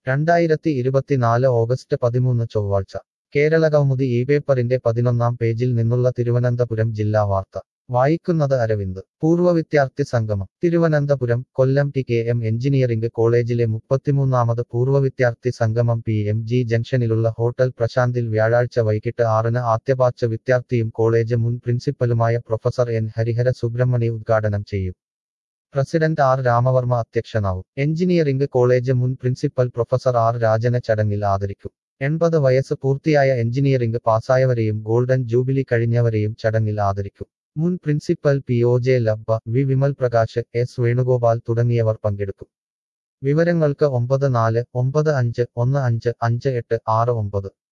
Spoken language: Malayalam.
രണ്ടായിരത്തി ഇരുപത്തിനാല് ഓഗസ്റ്റ് പതിമൂന്ന് ചൊവ്വാഴ്ച കേരളകൗമുദി ഈ പേപ്പറിന്റെ പതിനൊന്നാം പേജിൽ നിന്നുള്ള തിരുവനന്തപുരം ജില്ലാ വാർത്ത വായിക്കുന്നത് അരവിന്ദ് പൂർവ്വ വിദ്യാർത്ഥി സംഗമം Thiruvananthapuram Kollam T K M engineering കോളേജിലെ മുപ്പത്തിമൂന്നാമത് പൂർവ്വ വിദ്യാർത്ഥി സംഗമം പി എം ജി ജംഗ്ഷനിലുള്ള ഹോട്ടൽ പ്രശാന്തിൽ വ്യാഴാഴ്ച വൈകിട്ട് ആറിന് ആദ്യബാച്ച് വിദ്യാർത്ഥിയും കോളേജ് മുൻ പ്രിൻസിപ്പലുമായ പ്രൊഫസർ എൻ ഹരിഹര സുബ്രഹ്മണി ഉദ്ഘാടനം ചെയ്യും പ്രസിഡന്റ് ആർ രാമവർമ്മ അധ്യക്ഷനാവും എഞ്ചിനീയറിംഗ് കോളേജ് മുൻ പ്രിൻസിപ്പൽ പ്രൊഫസർ ആർ രാജനെ ചടങ്ങിൽ ആദരിക്കും എൺപത് വയസ്സ് പൂർത്തിയായ എഞ്ചിനീയറിംഗ് പാസ്സായവരെയും ഗോൾഡൻ ജൂബിലി കഴിഞ്ഞവരെയും ചടങ്ങിൽ ആദരിക്കും മുൻ principal P O J Labba V Vimal Prakash S Venugopal തുടങ്ങിയവർ പങ്കെടുക്കും വിവരങ്ങൾക്ക് ഒമ്പത് നാല് ഒമ്പത് അഞ്ച് ഒന്ന് അഞ്ച് അഞ്ച് എട്ട് ആറ് ഒമ്പത്